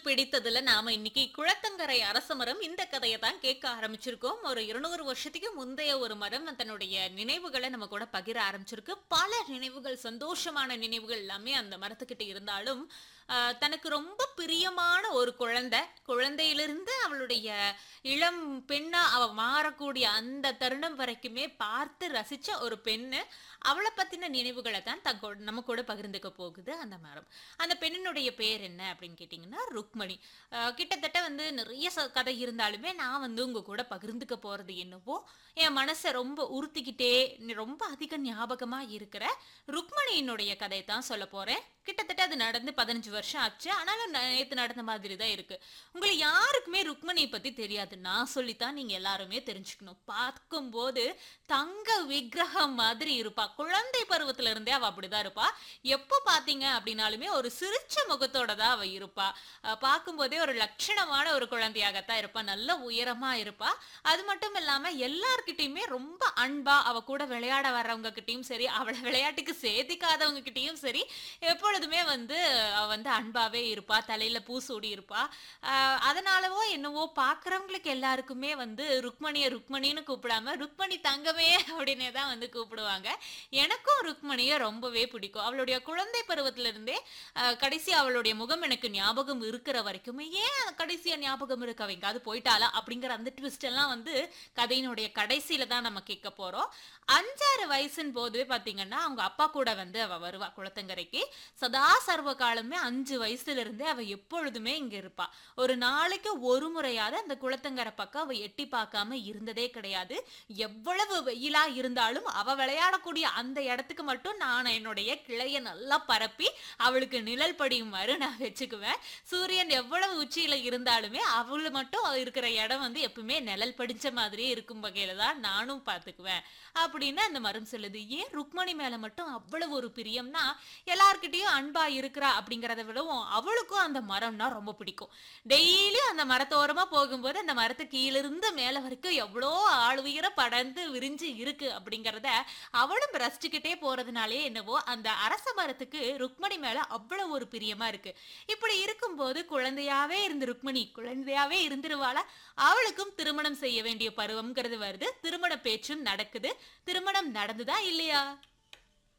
பிடித்ததுல நாம இன்னைக்கு குளத்தங்கரை அரச மரம் இந்த கதையை தான் கேட்க ஆரம்பிச்சிருக்கோம் ஒரு இருநூறு வருஷத்துக்கு முந்தைய ஒரு மரம் தன்னுடைய நினைவுகளை நம்ம கூட பகிர ஆரம்பிச்சிருக்கு பல நினைவுகள் சந்தோஷமான நினைவுகள் எல்லாமே அந்த மரத்துக்கிட்ட இருந்தாலும் ஆஹ், தனக்கு ரொம்ப பிரியமான ஒரு குழந்தை குழந்தையிலிருந்து அவளுடைய இளம் பெண்ணா அவ மாறக்கூடிய அந்த தருணம் வரைக்குமே பார்த்து ரசிச்ச ஒரு பெண்ணு அவளை பத்தின நினைவுகளை தான் தன் கூட- நம்ம கூட பகிர்ந்துக்க போகுது அந்த மரம் அந்த பெண்ணினுடைய பேர் என்ன அப்படின்னு கேட்டிங்கன்னா ருக்மணி அஹ் கிட்டத்தட்ட வந்து நிறைய ச- கதை இருந்தாலுமே நான் வந்து உங்க கூட பகிர்ந்துக்க போறது என்னவோ என் மனசை ரொம்ப உறுத்திக்கிட்டே நி- ரொம்ப அதிக ஞாபகமா இருக்கிற ருக்மணியினுடைய கதை தான் சொல்ல போறேன் கிட்டத்தட்ட அது நடந்து பதினஞ்சு வருஷம் ஆச்சு ஆனாலும் ந- நேத்து நடந்த மாதிரி தான் இருக்கு உங்களுக்கு யாருக்குமே ருக்மணியை பத்தி தெரியாது நான் சொல்லித்தான் நீங்க எல்லாருமே தெரிஞ்சுக்கணும் பார்க்கும்போது தங்க விக்கிரகம் மாதிரி இருப்பா குழந்தை பருவத்துல இருந்தே அவ அப்படிதான் இருப்பா எப்போ பாத்தீங்க அப்படின்னாலுமே ஒரு சிரிச்ச முகத்தோட தான் அவ இருப்பா அஹ் பார்க்கும்போதே ஒரு லட்சணமான ஒரு குழந்தையாகத்தான் இருப்பா நல்ல உயரமா இருப்பா அது மட்டும் இல்லாம எல்லார்கிட்டயுமே ரொம்ப அன்பா அவ கூட விளையாட வர்றவங்க கிட்டயும் சரி அவளை விளையாட்டுக்கு சேர்த்திக்காதவங்க கிட்டயும் சரி எப்பொழுதுமே வந்து அவ வந்து அன்பாவே இருப்பா தலையில பூ சூடி இருப்பா ஆஹ் அதனாலவோ என்னவோ பாக்குறவங்களுக்கு எல்லாருக்குமே வந்து ருக்மணியை ருக்மணின்னு கூப்பிடாம ருக்மணி தங்கமே அப்படின்னே தான் வந்து கூப்பிடுவாங்க எனக்கும் ருக்மணியை ரொம்பவே பிடிக்கும் அவளுடைய குழந்தை பருவத்துல இருந்தே ஆஹ் கடைசி அவளுடைய முகம் எனக்கு ஞாபகம் இருக்கிற வரைக்குமே ஏன் கடைசியா ஞாபகம் இருக்கு அவ எங்காவது போயிட்டாளா அப்படிங்கிற அந்த ட்விஸ்ட் எல்லாம் வந்து கதையினுடைய கடைசியில தான் நம்ம கேட்க போறோம் அஞ்சாறு வயசுன்னு போது பாத்தீங்கன்னா அவங்க அப்பா கூட வந்து அவ வருவா குளத்தங்கரைக்கு சதா சர்வ காலமே அஞ்சு வயசுல இருந்தே அவ எப்பொழுதுமே இங்க இருப்பா ஒரு நாளைக்கு ஒரு முறையாவது அந்த குளத்தங்கரை பக்கம் அவ எட்டி பார்க்காம இருந்ததே கிடையாது எவ்வளவு வெயிலா இருந்தாலும் அவ விளையாடக்கூடிய அந்த இடத்துக்கு மட்டும் நான் என்னுடைய கிளைய நல்லா பரப்பி அவளுக்கு நிழல் படியுமாறு நான் வச்சுக்குவேன் சூரியன் எவ்வளவு உச்சியில இருந்தாலுமே அவளு மட்டும் இருக்கிற இடம் வந்து எப்பவுமே நிழல் படிச்ச மாதிரியே இருக்கும் வகையில தான் நானும் பார்த்துக்குவேன் அப்படின்னு அந்த மரம் சொல்லுது ஏன் ருக்மணி மேல மட்டும் அவ்வளவு ஒரு பிரியம்னா எல்லார்கிட்டயும் அன்பா இருக்கிறா அப்படிங்கறத விடவும் அவளுக்கும் அந்த மரம்னா ரொம்ப பிடிக்கும் டெய்லி அந்த மரத்தோரமா போகும்போது அந்த மரத்து கீழிருந்து மேல வரைக்கும் எவ்வளோ ஆள் உயர படர்ந்து விரிஞ்சு இருக்கு அப்படிங்கறத அவளும் ரசிச்சுக்கிட்டே போறதுனாலே என்னவோ அந்த அரச மரத்துக்கு ருக்மணி மேல அவ்வளவு ஒரு பிரியமா இருக்கு இப்படி இருக்கும்போது குழந்தையாவே இருந்து ருக்மணி குழந்தையாவே இருந்துருவாளா அவளுக்கும் திருமணம் செய்ய வேண்டிய பருவம்ங்கிறது வருது திருமண பேச்சும் நடக்குது திருமணம் நடந்துதா இல்லையா